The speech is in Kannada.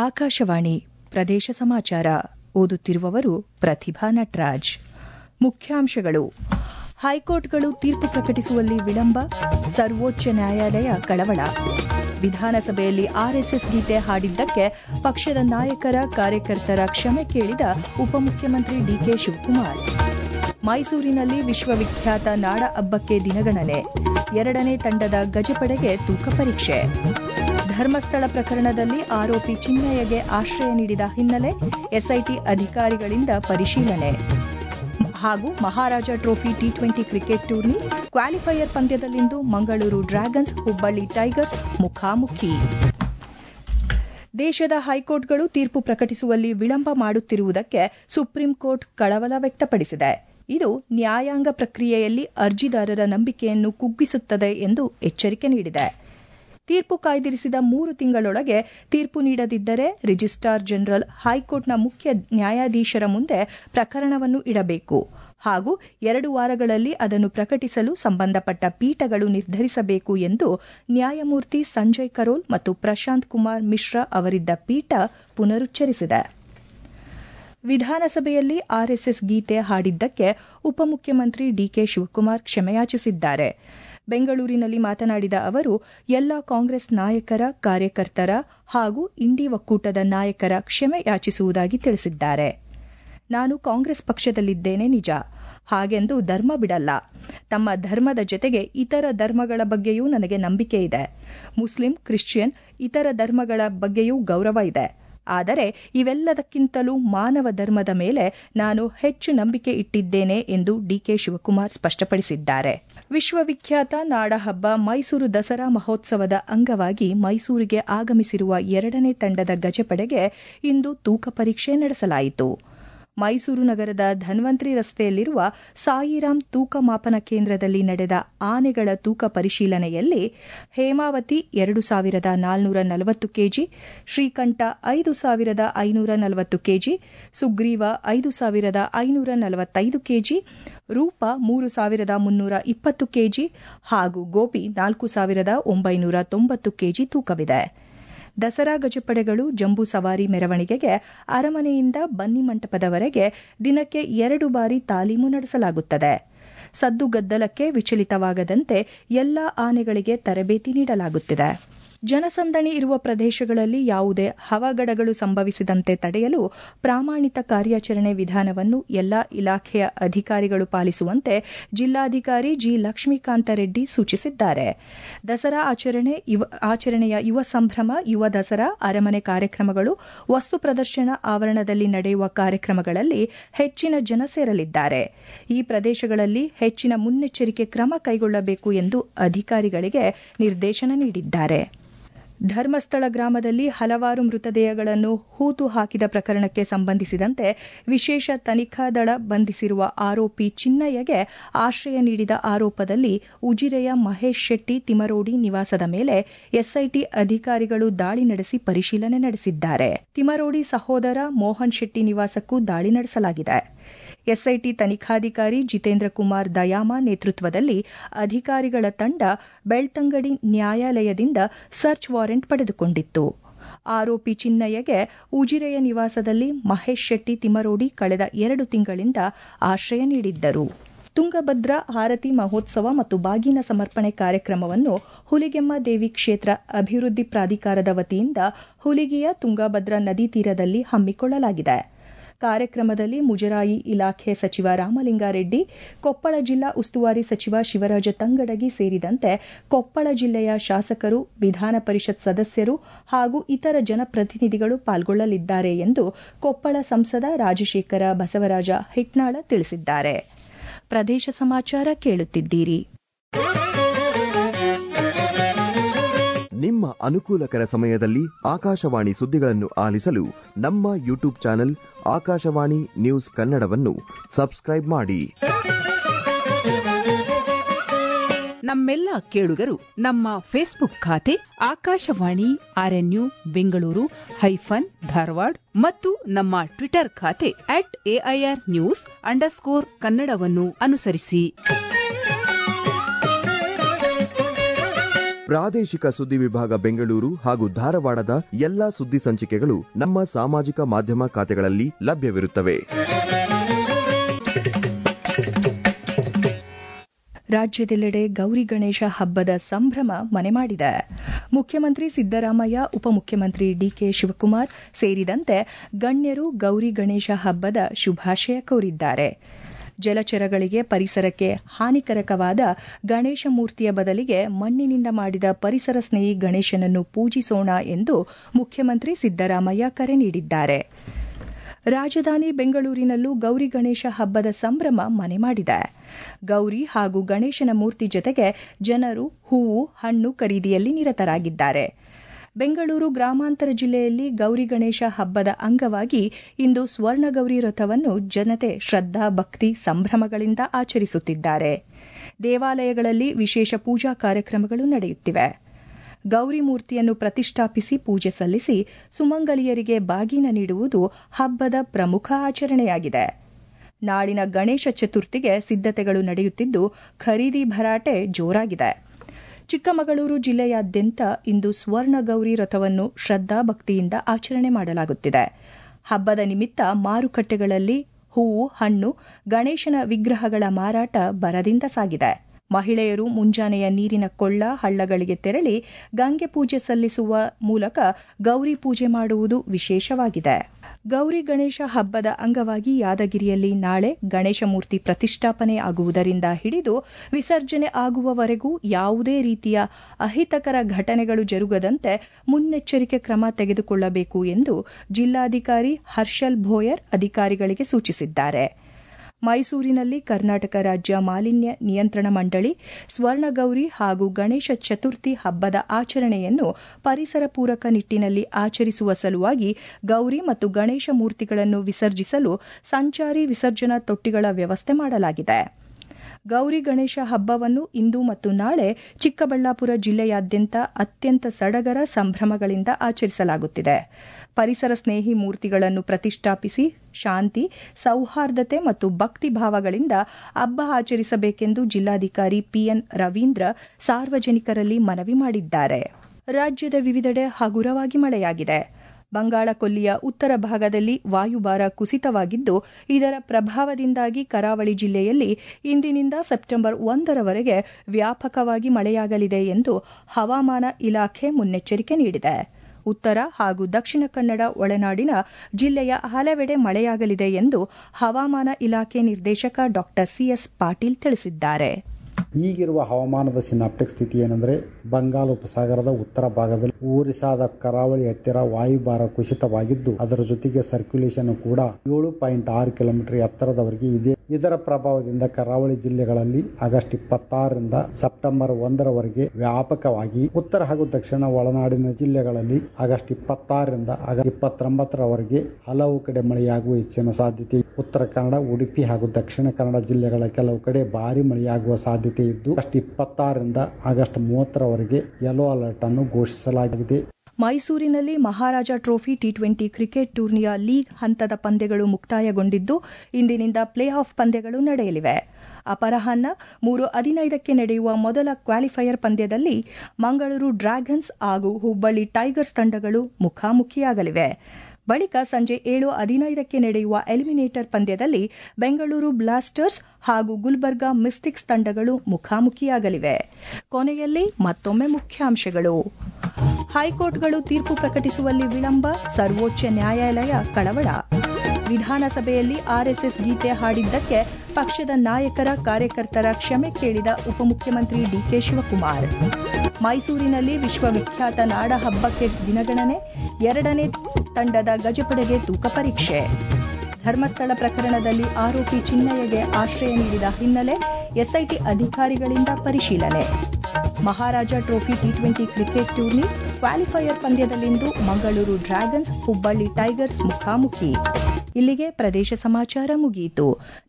ಆಕಾಶವಾಣಿ ಪ್ರದೇಶ ಸಮಾಚಾರ ಓದುತ್ತಿರುವವರು ಪ್ರತಿಭಾ ನಟರಾಜ್ ಮುಖ್ಯಾಂಶಗಳು ಹೈಕೋರ್ಟ್ಗಳು ತೀರ್ಪು ಪ್ರಕಟಿಸುವಲ್ಲಿ ವಿಳಂಬ ಸರ್ವೋಚ್ಚ ನ್ಯಾಯಾಲಯ ಕಳವಳ ವಿಧಾನಸಭೆಯಲ್ಲಿ ಆರ್ಎಸ್ಎಸ್ ಗೀತೆ ಹಾಡಿದ್ದಕ್ಕೆ ಪಕ್ಷದ ನಾಯಕರ ಕಾರ್ಯಕರ್ತರ ಕ್ಷಮೆ ಕೇಳಿದ ಉಪಮುಖ್ಯಮಂತ್ರಿ ಡಿಕೆ ಶಿವಕುಮಾರ್ ಮೈಸೂರಿನಲ್ಲಿ ವಿಶ್ವವಿಖ್ಯಾತ ನಾಡ ಹಬ್ಬಕ್ಕೆ ದಿನಗಣನೆ ಎರಡನೇ ತಂಡದ ಗಜಪಡೆಗೆ ತೂಕ ಪರೀಕ್ಷೆ ಧರ್ಮಸ್ಥಳ ಪ್ರಕರಣದಲ್ಲಿ ಆರೋಪಿ ಚಿನ್ನಯ್ಯಗೆ ಆಶ್ರಯ ನೀಡಿದ ಹಿನ್ನೆಲೆ ಎಸ್ಐಟಿ ಅಧಿಕಾರಿಗಳಿಂದ ಪರಿಶೀಲನೆ ಹಾಗೂ Maharaja trophy T twenty cricket tourney qualifier ಪಂದ್ಯದಲ್ಲಿಂದು ಮಂಗಳೂರು ಡ್ರ್ಯಾಗನ್ಸ್ ಹುಬ್ಬಳ್ಳಿ ಟೈಗರ್ಸ್ ಮುಖಾಮುಖಿ ದೇಶದ ಹೈಕೋರ್ಟ್ಗಳು ತೀರ್ಪು ಪ್ರಕಟಿಸುವಲ್ಲಿ ವಿಳಂಬ ಮಾಡುತ್ತಿರುವುದಕ್ಕೆ ಸುಪ್ರೀಂ ಕೋರ್ಟ್ ಕಳವಳ ವ್ಯಕ್ತಪಡಿಸಿದೆ ಇದು ನ್ಯಾಯಾಂಗ ಪ್ರಕ್ರಿಯೆಯಲ್ಲಿ ಅರ್ಜಿದಾರರ ನಂಬಿಕೆಯನ್ನು ಕುಗ್ಗಿಸುತ್ತದೆ ಎಂದು ಎಚ್ಚರಿಕೆ ನೀಡಿದೆ ತೀರ್ಪು ಕಾಯ್ದಿರಿಸಿದ ಮೂರು ತಿಂಗಳೊಳಗೆ ತೀರ್ಪು ನೀಡದಿದ್ದರೆ ರಿಜಿಸ್ಟ್ರಾರ್ ಜನರಲ್ ಹೈಕೋರ್ಟ್ನ ಮುಖ್ಯ ನ್ಯಾಯಾಧೀಶರ ಮುಂದೆ ಪ್ರಕರಣವನ್ನು ಇಡಬೇಕು ಹಾಗೂ ಎರಡು ವಾರಗಳಲ್ಲಿ ಅದನ್ನು ಪ್ರಕಟಿಸಲು ಸಂಬಂಧಪಟ್ಟ ಪೀಠಗಳು ನಿರ್ಧರಿಸಬೇಕು ಎಂದು ನ್ಯಾಯಮೂರ್ತಿ ಸಂಜಯ್ ಕರೋಲ್ ಮತ್ತು ಪ್ರಶಾಂತ್ ಕುಮಾರ್ ಮಿಶ್ರಾ ಅವರಿದ್ದ ಪೀಠ ಪುನರುಚ್ಚರಿಸಿದೆ ವಿಧಾನಸಭೆಯಲ್ಲಿ ಆರ್ಎಸ್ಎಸ್ ಗೀತೆ ಹಾಡಿದ್ದಕ್ಕೆ ಉಪಮುಖ್ಯಮಂತ್ರಿ ಡಿಕೆ ಶಿವಕುಮಾರ್ ಕ್ಷಮೆಯಾಚಿಸಿದ್ದಾರೆ ಬೆಂಗಳೂರಿನಲ್ಲಿ ಮಾತನಾಡಿದ ಅವರು ಎಲ್ಲ ಕಾಂಗ್ರೆಸ್ ನಾಯಕರ ಕಾರ್ಯಕರ್ತರ ಹಾಗೂ ಇಂಡಿ ಒಕ್ಕೂಟದ ನಾಯಕರ ಕ್ಷಮೆ ಯಾಚಿಸುವುದಾಗಿ ತಿಳಿಸಿದ್ದಾರೆ ನಾನು ಕಾಂಗ್ರೆಸ್ ಪಕ್ಷದಲ್ಲಿದ್ದೇನೆ ನಿಜ ಹಾಗೆಂದು ಧರ್ಮ ಬಿಡಲ್ಲ ತಮ್ಮ ಧರ್ಮದ ಜತೆಗೆ ಇತರ ಧರ್ಮಗಳ ಬಗ್ಗೆಯೂ ನನಗೆ ನಂಬಿಕೆ ಇದೆ ಮುಸ್ಲಿಂ ಕ್ರಿಶ್ಚಿಯನ್ ಇತರ ಧರ್ಮಗಳ ಬಗ್ಗೆಯೂ ಗೌರವ ಇದೆ ಆದರೆ ಇವೆಲ್ಲದಕ್ಕಿಂತಲೂ ಮಾನವ ಧರ್ಮದ ಮೇಲೆ ನಾನು ಹೆಚ್ಚು ನಂಬಿಕೆ ಇಟ್ಟಿದ್ದೇನೆ ಎಂದು ಡಿಕೆ ಶಿವಕುಮಾರ್ ಸ್ಪಷ್ಟಪಡಿಸಿದ್ದಾರೆ ವಿಶ್ವವಿಖ್ಯಾತ ನಾಡಹಬ್ಬ ಮೈಸೂರು ದಸರಾ ಮಹೋತ್ಸವದ ಅಂಗವಾಗಿ ಮೈಸೂರಿಗೆ ಆಗಮಿಸಿರುವ ಎರಡನೇ ತಂಡದ ಗಜಪಡೆಗೆ ಇಂದು ತೂಕ ಪರೀಕ್ಷೆ ನಡೆಸಲಾಯಿತು ಮೈಸೂರು ನಗರದ ಧನ್ವಂತ್ರಿ ರಸ್ತೆಯಲ್ಲಿರುವ ಸಾಯಿರಾಮ್ ತೂಕ ಮಾಪನ ಕೇಂದ್ರದಲ್ಲಿ ನಡೆದ ಆನೆಗಳ ತೂಕ ಪರಿಶೀಲನೆಯಲ್ಲಿ ಹೇಮಾವತಿ ಎರಡು ಸಾವಿರದ ನಾಲ್ನೂರ ನಲವತ್ತು ಕೆಜಿ ಶ್ರೀಕಂಠ ಐದು ಸಾವಿರದ ಐನೂರ ನಲವತ್ತು ಕೆಜಿ ಸುಗ್ರೀವ ಐದು ಸಾವಿರದ ಐನೂರ ನಲವತ್ತೈದು ಕೆಜಿ ರೂಪ ಮೂರು ಸಾವಿರದ ಮುನ್ನೂರ ಇಪ್ಪತ್ತು ಕೆಜಿ ಹಾಗೂ ಗೋಪಿ ನಾಲ್ಕು ಸಾವಿರದ ಒಂಬೈನೂರ ತೊಂಬತ್ತು ಕೆಜಿ ತೂಕವಿದೆ ದಸರಾ ಗಜಪಡೆಗಳು ಜಂಬೂ ಸವಾರಿ ಮೆರವಣಿಗೆಗೆ ಅರಮನೆಯಿಂದ ಬನ್ನಿಮಂಟಪದವರೆಗೆ ದಿನಕ್ಕೆ ಎರಡು ಬಾರಿ ತಾಲೀಮು ನಡೆಸಲಾಗುತ್ತದೆ ಸದ್ದುಗದ್ದಲಕ್ಕೆ ವಿಚಲಿತವಾಗದಂತೆ ಎಲ್ಲಾ ಆನೆಗಳಿಗೆ ತರಬೇತಿ ನೀಡಲಾಗುತ್ತಿದೆ ಜನಸಂದಣಿ ಇರುವ ಪ್ರದೇಶಗಳಲ್ಲಿ ಯಾವುದೇ ಹವಾಗಡಗಳು ಸಂಭವಿಸಿದಂತೆ ತಡೆಯಲು ಪ್ರಾಮಾಣಿತ ಕಾರ್ಯಾಚರಣೆ ವಿಧಾನವನ್ನು ಎಲ್ಲಾ ಇಲಾಖೆಯ ಅಧಿಕಾರಿಗಳು ಪಾಲಿಸುವಂತೆ ಜಿಲ್ಲಾಧಿಕಾರಿ ಜಿ ಲಕ್ಷ್ಮೀಕಾಂತ ರೆಡ್ಡಿ ಸೂಚಿಸಿದ್ದಾರೆ ದಸರಾ ಆಚರಣೆ ಆಚರಣೆಯ ಯುವ ಸಂಭ್ರಮ ಯುವ ದಸರಾ ಅರಮನೆ ಕಾರ್ಯಕ್ರಮಗಳು ವಸ್ತು ಪ್ರದರ್ಶನ ಆವರಣದಲ್ಲಿ ನಡೆಯುವ ಕಾರ್ಯಕ್ರಮಗಳಲ್ಲಿ ಹೆಚ್ಚಿನ ಜನ ಸೇರಲಿದ್ದಾರೆ ಈ ಪ್ರದೇಶಗಳಲ್ಲಿ ಹೆಚ್ಚಿನ ಮುನ್ನೆಚ್ಚರಿಕೆ ಕ್ರಮ ಕೈಗೊಳ್ಳಬೇಕು ಎಂದು ಅಧಿಕಾರಿಗಳಿಗೆ ನಿರ್ದೇಶನ ನೀಡಿದ್ದಾರೆ ಧರ್ಮಸ್ಥಳ ಗ್ರಾಮದಲ್ಲಿ ಹಲವಾರು ಮೃತದೇಹಗಳನ್ನು ಹೂತು ಹಾಕಿದ ಪ್ರಕರಣಕ್ಕೆ ಸಂಬಂಧಿಸಿದಂತೆ ವಿಶೇಷ ತನಿಖಾ ದಳ ಬಂಧಿಸಿರುವ ಆರೋಪಿ ಚಿನ್ನಯ್ಯಗೆ ಆಶ್ರಯ ನೀಡಿದ ಆರೋಪದಲ್ಲಿ ಉಜಿರೆಯ ಮಹೇಶ್ ಶೆಟ್ಟಿ ತಿಮರೋಡಿ ನಿವಾಸದ ಮೇಲೆ ಎಸ್ಐಟಿ ಅಧಿಕಾರಿಗಳು ದಾಳಿ ನಡೆಸಿ ಪರಿಶೀಲನೆ ನಡೆಸಿದ್ದಾರೆ ತಿಮರೋಡಿ ಸಹೋದರ ಮೋಹನ್ ಶೆಟ್ಟಿ ನಿವಾಸಕ್ಕೂ ದಾಳಿ ನಡೆಸಲಾಗಿದೆ ಎಸ್ಐಟಿ ತನಿಖಾಧಿಕಾರಿ ಜಿತೇಂದ್ರ ಕುಮಾರ್ ದಯಾಮ ನೇತೃತ್ವದಲ್ಲಿ ಅಧಿಕಾರಿಗಳ ತಂಡ ಬೆಳ್ತಂಗಡಿ ನ್ಯಾಯಾಲಯದಿಂದ ಸರ್ಚ್ ವಾರೆಂಟ್ ಪಡೆದುಕೊಂಡಿತ್ತು ಆರೋಪಿ ಚಿನ್ನಯ್ಯಗೆ ಉಜಿರೆಯ ನಿವಾಸದಲ್ಲಿ ಮಹೇಶ್ ಶೆಟ್ಟಿ ತಿಮರೋಡಿ ಕಳೆದ ಎರಡು ತಿಂಗಳಿಂದ ಆಶ್ರಯ ನೀಡಿದ್ದರು ತುಂಗಭದ್ರಾ ಆರತಿ ಮಹೋತ್ಸವ ಮತ್ತು ಬಾಗಿನ ಸಮರ್ಪಣೆ ಕಾರ್ಯಕ್ರಮವನ್ನು ಹುಲಿಗೆಮ್ಮ ದೇವಿ ಕ್ಷೇತ್ರ ಅಭಿವೃದ್ಧಿ ಪ್ರಾಧಿಕಾರದ ವತಿಯಿಂದ ಹುಲಿಗಿಯ ತುಂಗಭದ್ರಾ ನದಿ ತೀರದಲ್ಲಿ ಹಮ್ಮಿಕೊಳ್ಳಲಾಗಿದೆ ಕಾರ್ಯಕ್ರಮದಲ್ಲಿ ಮುಜರಾಯಿ ಇಲಾಖೆ ಸಚಿವ ರಾಮಲಿಂಗಾರೆಡ್ಡಿ ಕೊಪ್ಪಳ ಜಿಲ್ಲಾ ಉಸ್ತುವಾರಿ ಸಚಿವ ಶಿವರಾಜ ತಂಗಡಗಿ ಸೇರಿದಂತೆ ಕೊಪ್ಪಳ ಜಿಲ್ಲೆಯ ಶಾಸಕರು ವಿಧಾನ ಪರಿಷತ್ ಸದಸ್ಯರು ಹಾಗೂ ಇತರ ಜನಪ್ರತಿನಿಧಿಗಳು ಪಾಲ್ಗೊಳ್ಳಲಿದ್ದಾರೆ ಎಂದು ಕೊಪ್ಪಳ ಸಂಸದ ರಾಜಶೇಖರ ಬಸವರಾಜ ಹಿಟ್ನಾಳ ತಿಳಿಸಿದ್ದಾರೆ ಪ್ರದೇಶ ಸಮಾಚಾರ ಕೇಳುತ್ತಿದ್ದೀರಿ ನಿಮ್ಮ ಅನುಕೂಲಕರ ಸಮಯದಲ್ಲಿ ಆಕಾಶವಾಣಿ ಸುದ್ದಿಗಳನ್ನು ಆಲಿಸಲು ನಮ್ಮ ಯೂಟ್ಯೂಬ್ ಚಾನೆಲ್ ಆಕಾಶವಾಣಿ ನ್ಯೂಸ್ ಕನ್ನಡವನ್ನು ಸಬ್ಸ್ಕ್ರೈಬ್ ಮಾಡಿ ನಮ್ಮೆಲ್ಲ ಕೇಳುಗರು ನಮ್ಮ ಫೇಸ್ಬುಕ್ ಖಾತೆ ಆಕಾಶವಾಣಿ ಆರ್ಎನ್ಯು ಬೆಂಗಳೂರು ಹೈಫನ್ ಧಾರವಾಡ ಮತ್ತು ನಮ್ಮ ಟ್ವಿಟರ್ ಖಾತೆ ಅಟ್ ಎಐಆರ್ ನ್ಯೂಸ್ ಅಂಡರ್ಸ್ಕೋರ್ ಕನ್ನಡವನ್ನು ಅನುಸರಿಸಿ ಪ್ರಾದೇಶಿಕ ಸುದ್ದಿ ವಿಭಾಗ ಬೆಂಗಳೂರು ಹಾಗೂ ಧಾರವಾಡದ ಎಲ್ಲಾ ಸುದ್ದಿ ಸಂಚಿಕೆಗಳು ನಮ್ಮ ಸಾಮಾಜಿಕ ಮಾಧ್ಯಮ ಖಾತೆಗಳಲ್ಲಿ ಲಭ್ಯವಿರುತ್ತವೆ ರಾಜ್ಯದೆಲ್ಲೆಡೆ ಗೌರಿ ಗಣೇಶ ಹಬ್ಬದ ಸಂಭ್ರಮ ಮನೆ ಮಾಡಿದೆ ಮುಖ್ಯಮಂತ್ರಿ ಸಿದ್ದರಾಮಯ್ಯ ಉಪಮುಖ್ಯಮಂತ್ರಿ ಡಿಕೆ ಶಿವಕುಮಾರ್ ಸೇರಿದಂತೆ ಗಣ್ಯರು ಗೌರಿ ಗಣೇಶ ಹಬ್ಬದ ಶುಭಾಶಯ ಕೋರಿದ್ದಾರೆ ಜಲಚರಗಳಿಗೆ ಪರಿಸರಕ್ಕೆ ಹಾನಿಕರಕವಾದ ಗಣೇಶ ಮೂರ್ತಿಯ ಬದಲಿಗೆ ಮಣ್ಣಿನಿಂದ ಮಾಡಿದ ಪರಿಸರ ಸ್ನೇಹಿ ಗಣೇಶನನ್ನು ಪೂಜಿಸೋಣ ಎಂದು ಮುಖ್ಯಮಂತ್ರಿ ಸಿದ್ದರಾಮಯ್ಯ ಕರೆ ನೀಡಿದ್ದಾರೆ ರಾಜಧಾನಿ ಬೆಂಗಳೂರಿನಲ್ಲೂ ಗೌರಿ ಗಣೇಶ ಹಬ್ಬದ ಸಂಭ್ರಮ ಮನೆ ಮಾಡಿದೆ ಗೌರಿ ಹಾಗೂ ಗಣೇಶನ ಮೂರ್ತಿ ಜೊತೆಗೆ ಜನರು ಹೂವು ಹಣ್ಣು ಖರೀದಿಯಲ್ಲಿ ನಿರತರಾಗಿದ್ದಾರೆ ಬೆಂಗಳೂರು ಗ್ರಾಮಾಂತರ ಜಿಲ್ಲೆಯಲ್ಲಿ ಗೌರಿ ಗಣೇಶ ಹಬ್ಬದ ಅಂಗವಾಗಿ ಇಂದು ಸ್ವರ್ಣಗೌರಿ ರಥವನ್ನು ಜನತೆ ಶ್ರದ್ದಾ ಭಕ್ತಿ ಸಂಭ್ರಮಗಳಿಂದ ಆಚರಿಸುತ್ತಿದ್ದಾರೆ ದೇವಾಲಯಗಳಲ್ಲಿ ವಿಶೇಷ ಪೂಜಾ ಕಾರ್ಯಕ್ರಮಗಳು ನಡೆಯುತ್ತಿವೆ ಗೌರಿ ಮೂರ್ತಿಯನ್ನು ಪ್ರತಿಷ್ಠಾಪಿಸಿ ಪೂಜೆ ಸಲ್ಲಿಸಿ ಸುಮಂಗಲಿಯರಿಗೆ ಬಾಗಿನ ನೀಡುವುದು ಹಬ್ಬದ ಪ್ರಮುಖ ಆಚರಣೆಯಾಗಿದೆ ನಾಳಿನ ಗಣೇಶ ಚತುರ್ಥಿಗೆ ಸಿದ್ದತೆಗಳು ನಡೆಯುತ್ತಿದ್ದು ಖರೀದಿ ಭರಾಟೆ ಜೋರಾಗಿದೆ ಚಿಕ್ಕಮಗಳೂರು ಜಿಲ್ಲೆಯಾದ್ಯಂತ ಇಂದು ಸ್ವರ್ಣ ಗೌರಿ ರಥವನ್ನು ಶ್ರದ್ದಾಭಕ್ತಿಯಿಂದ ಆಚರಣೆ ಮಾಡಲಾಗುತ್ತಿದೆ ಹಬ್ಬದ ನಿಮಿತ್ತ ಮಾರುಕಟ್ಟೆಗಳಲ್ಲಿ ಹೂವು ಹಣ್ಣು ಗಣೇಶನ ವಿಗ್ರಹಗಳ ಮಾರಾಟ ಬರದಿಂದ ಸಾಗಿದೆ ಮಹಿಳೆಯರು ಮುಂಜಾನೆಯ ನೀರಿನ ಕೊಳ್ಳ ಹಳ್ಳಗಳಿಗೆ ತೆರಳಿ ಗಂಗೆ ಪೂಜೆ ಸಲ್ಲಿಸುವ ಮೂಲಕ ಗೌರಿ ಪೂಜೆ ಮಾಡುವುದು ವಿಶೇಷವಾಗಿದೆ ಗೌರಿ ಗಣೇಶ ಹಬ್ಬದ ಅಂಗವಾಗಿ ಯಾದಗಿರಿಯಲ್ಲಿ ನಾಳೆ ಗಣೇಶ ಮೂರ್ತಿ ಪ್ರತಿಷ್ಠಾಪನೆ ಆಗುವುದರಿಂದ ಹಿಡಿದು ವಿಸರ್ಜನೆ ಆಗುವವರೆಗೂ ಯಾವುದೇ ರೀತಿಯ ಅಹಿತಕರ ಘಟನೆಗಳು ಜರುಗದಂತೆ ಮುನ್ನೆಚ್ಚರಿಕೆ ಕ್ರಮ ತೆಗೆದುಕೊಳ್ಳಬೇಕು ಎಂದು ಜಿಲ್ಲಾಧಿಕಾರಿ ಹರ್ಷಲ್ ಭೋಯರ್ ಅಧಿಕಾರಿಗಳಿಗೆ ಸೂಚಿಸಿದ್ದಾರೆ ಮೈಸೂರಿನಲ್ಲಿ ಕರ್ನಾಟಕ ರಾಜ್ಯ ಮಾಲಿನ್ಯ ನಿಯಂತ್ರಣ ಮಂಡಳಿ ಸ್ವರ್ಣಗೌರಿ ಹಾಗೂ ಗಣೇಶ ಚತುರ್ಥಿ ಹಬ್ಬದ ಆಚರಣೆಯನ್ನು ಪರಿಸರ ಪೂರಕ ನಿಟ್ಟಿನಲ್ಲಿ ಆಚರಿಸುವ ಸಲುವಾಗಿ ಗೌರಿ ಮತ್ತು ಗಣೇಶ ಮೂರ್ತಿಗಳನ್ನು ವಿಸರ್ಜಿಸಲು ಸಂಚಾರಿ ವಿಸರ್ಜನಾ ತೊಟ್ಟಿಗಳ ವ್ಯವಸ್ಥೆ ಮಾಡಲಾಗಿದೆ ಗೌರಿ ಗಣೇಶ ಹಬ್ಬವನ್ನು ಇಂದು ಮತ್ತು ನಾಳೆ ಚಿಕ್ಕಬಳ್ಳಾಪುರ ಜಿಲ್ಲೆಯಾದ್ಯಂತ ಅತ್ಯಂತ ಸಡಗರ ಸಂಭ್ರಮಗಳಿಂದ ಆಚರಿಸಲಾಗುತ್ತಿದೆ ಪರಿಸರ ಸ್ನೇಹಿ ಮೂರ್ತಿಗಳನ್ನು ಪ್ರತಿಷ್ಠಾಪಿಸಿ ಶಾಂತಿ ಸೌಹಾರ್ದತೆ ಮತ್ತು ಭಕ್ತಿ ಭಾವಗಳಿಂದ ಹಬ್ಬ ಆಚರಿಸಬೇಕೆಂದು ಜಿಲ್ಲಾಧಿಕಾರಿ ಪಿಎನ್ ರವೀಂದ್ರ ಸಾರ್ವಜನಿಕರಲ್ಲಿ ಮನವಿ ಮಾಡಿದ್ದಾರೆ ರಾಜ್ಯದ ವಿವಿಧೆಡೆ ಹಗುರವಾಗಿ ಮಳೆಯಾಗಿದೆ ಬಂಗಾಳ ಕೊಲ್ಲಿಯ ಉತ್ತರ ಭಾಗದಲ್ಲಿ ವಾಯುಭಾರ ಕುಸಿತವಾಗಿದ್ದು ಇದರ ಪ್ರಭಾವದಿಂದಾಗಿ ಕರಾವಳಿ ಜಿಲ್ಲೆಯಲ್ಲಿ ಇಂದಿನಿಂದ ಸೆಪ್ಟೆಂಬರ್ ಒಂದರವರೆಗೆ ವ್ಯಾಪಕವಾಗಿ ಮಳೆಯಾಗಲಿದೆ ಎಂದು ಹವಾಮಾನ ಇಲಾಖೆ ಮುನ್ನೆಚ್ಚರಿಕೆ ನೀಡಿದೆ ಉತ್ತರ ಹಾಗೂ ದಕ್ಷಿಣ ಕನ್ನಡ ಒಳನಾಡಿನ ಜಿಲ್ಲೆಯ ಹಲವೆಡೆ ಮಳೆಯಾಗಲಿದೆ ಎಂದು ಹವಾಮಾನ ಇಲಾಖೆ ನಿರ್ದೇಶಕ ಡಾ ಸಿಎಸ್ ಪಾಟೀಲ್ ತಿಳಿಸಿದ್ದಾರೆ ಈಗಿರುವ ಹವಾಮಾನದ ಸಿನಾಪ್ಟಿಕ್ ಸ್ಥಿತಿ ಏನಂದ್ರೆ ಬಂಗಾಳ ಉಪಸಾಗರದ ಉತ್ತರ ಭಾಗದಲ್ಲಿ ಒರಿಸ್ಸಾದ ಕರಾವಳಿ ಹತ್ತಿರ ವಾಯುಭಾರ ಕುಸಿತವಾಗಿದ್ದು ಅದರ ಜೊತೆಗೆ ಸರ್ಕ್ಯುಲೇಷನ್ ಕೂಡ ಏಳು ಪಾಯಿಂಟ್ ಆರು ಕಿಲೋಮೀಟರ್ ಎತ್ತರದವರೆಗೆ ಇದೆ ಇದರ ಪ್ರಭಾವದಿಂದ ಕರಾವಳಿ ಜಿಲ್ಲೆಗಳಲ್ಲಿ ಆಗಸ್ಟ್ ಇಪ್ಪತ್ತಾರರಿಂದ ಸೆಪ್ಟೆಂಬರ್ ಒಂದರವರೆಗೆ ವ್ಯಾಪಕವಾಗಿ ಉತ್ತರ ಹಾಗೂ ದಕ್ಷಿಣ ಒಳನಾಡಿನ ಜಿಲ್ಲೆಗಳಲ್ಲಿ ಆಗಸ್ಟ್ ಇಪ್ಪತ್ತಾರರಿಂದ ಆಗಸ್ಟ್ ಇಪ್ಪತ್ತೊಂಬತ್ತರವರೆಗೆ ಹಲವು ಕಡೆ ಮಳೆಯಾಗುವ ಹೆಚ್ಚಿನ ಸಾಧ್ಯತೆ ಉತ್ತರ ಕನ್ನಡ ಉಡುಪಿ ಹಾಗೂ ದಕ್ಷಿಣ ಕನ್ನಡ ಜಿಲ್ಲೆಗಳ ಕೆಲವು ಕಡೆ ಭಾರಿ ಮಳೆಯಾಗುವ ಸಾಧ್ಯತೆ ಇದ್ದು ಆಗಸ್ಟ್ ಇಪ್ಪತ್ತಾರರಿಂದ ಆಗಸ್ಟ್ ಮೂವತ್ತರವರೆಗೆ ಯೆಲ್ಲೋ ಅಲರ್ಟ್ ಅನ್ನು ಘೋಷಿಸಲಾಗಿದೆ ಮೈಸೂರಿನಲ್ಲಿ Maharaja trophy T twenty cricket ಟೂರ್ನಿಯ ಲೀಗ್ ಹಂತದ ಪಂದ್ಯಗಳು ಮುಕ್ತಾಯಗೊಂಡಿದ್ದು ಇಂದಿನಿಂದ ಪ್ಲೇ ಆಫ್ ಪಂದ್ಯಗಳು ನಡೆಯಲಿವೆ ಅಪರಾಹ್ನ ಮೂರು ಹದಿನೈದಕ್ಕೆ ನಡೆಯುವ ಮೊದಲ ಕ್ವಾಲಿಫೈಯರ್ ಪಂದ್ಯದಲ್ಲಿ ಮಂಗಳೂರು ಡ್ರ್ಯಾಗನ್ಸ್ ಹಾಗೂ ಹುಬ್ಬಳ್ಳಿ ಟೈಗರ್ಸ್ ತಂಡಗಳು ಮುಖಾಮುಖಿಯಾಗಲಿವೆ ಬಳಿಕ ಸಂಜೆ ಏಳು ಹದಿನೈದಕ್ಕೆ ನಡೆಯುವ ಎಲಿಮಿನೇಟರ್ ಪಂದ್ಯದಲ್ಲಿ ಬೆಂಗಳೂರು ಬ್ಲಾಸ್ಟರ್ಸ್ ಹಾಗೂ ಗುಲ್ಬರ್ಗಾ ಮಿಸ್ಟಿಕ್ಸ್ ತಂಡಗಳು ಮುಖಾಮುಖಿಯಾಗಲಿವೆ ಕೊನೆಯಲ್ಲಿ ಮತ್ತೊಮ್ಮೆ ಮುಖ್ಯಾಂಶಗಳು ಹೈಕೋರ್ಟ್ಗಳು ತೀರ್ಪು ಪ್ರಕಟಿಸುವಲ್ಲಿ ವಿಳಂಬ ಸರ್ವೋಚ್ಚ ನ್ಯಾಯಾಲಯ ಕಳವಳ ವಿಧಾನಸಭೆಯಲ್ಲಿ ಆರ್ಎಸ್ಎಸ್ ಗೀತೆ ಹಾಡಿದ್ದಕ್ಕೆ ಪಕ್ಷದ ನಾಯಕರ ಕಾರ್ಯಕರ್ತರ ಕ್ಷಮೆ ಕೇಳಿದ ಉಪಮುಖ್ಯಮಂತ್ರಿ ಡಿಕೆ ಶಿವಕುಮಾರ್ ಮೈಸೂರಿನಲ್ಲಿ ವಿಶ್ವವಿಖ್ಯಾತ ನಾಡ ಹಬ್ಬಕ್ಕೆ ದಿನಗಣನೆ ಎರಡನೇ ತಂಡದ ಗಜಪಡೆಗೆ ತೂಕ ಪರೀಕ್ಷೆ ಧರ್ಮಸ್ಥಳ ಪ್ರಕರಣದಲ್ಲಿ ಆರೋಪಿ ಚಿನ್ನಯ್ಯಗೆ ಆಶ್ರಯ ನೀಡಿದ ಹಿನ್ನೆಲೆ ಎಸ್ಐಟಿ ಅಧಿಕಾರಿಗಳಿಂದ ಪರಿಶೀಲನೆ Maharaja trophy T twenty cricket tourney qualifier ಪಂದ್ಯದಲ್ಲಿಂದು ಮಂಗಳೂರು ಡ್ರ್ಯಾಗನ್ಸ್ ಹುಬ್ಬಳ್ಳಿ ಟೈಗರ್ಸ್ ಮುಖಾಮುಖಿ ಇಲ್ಲಿಗೆ ಪ್ರದೇಶ ಸಮಾಚಾರ ಮುಗಿಯಿತು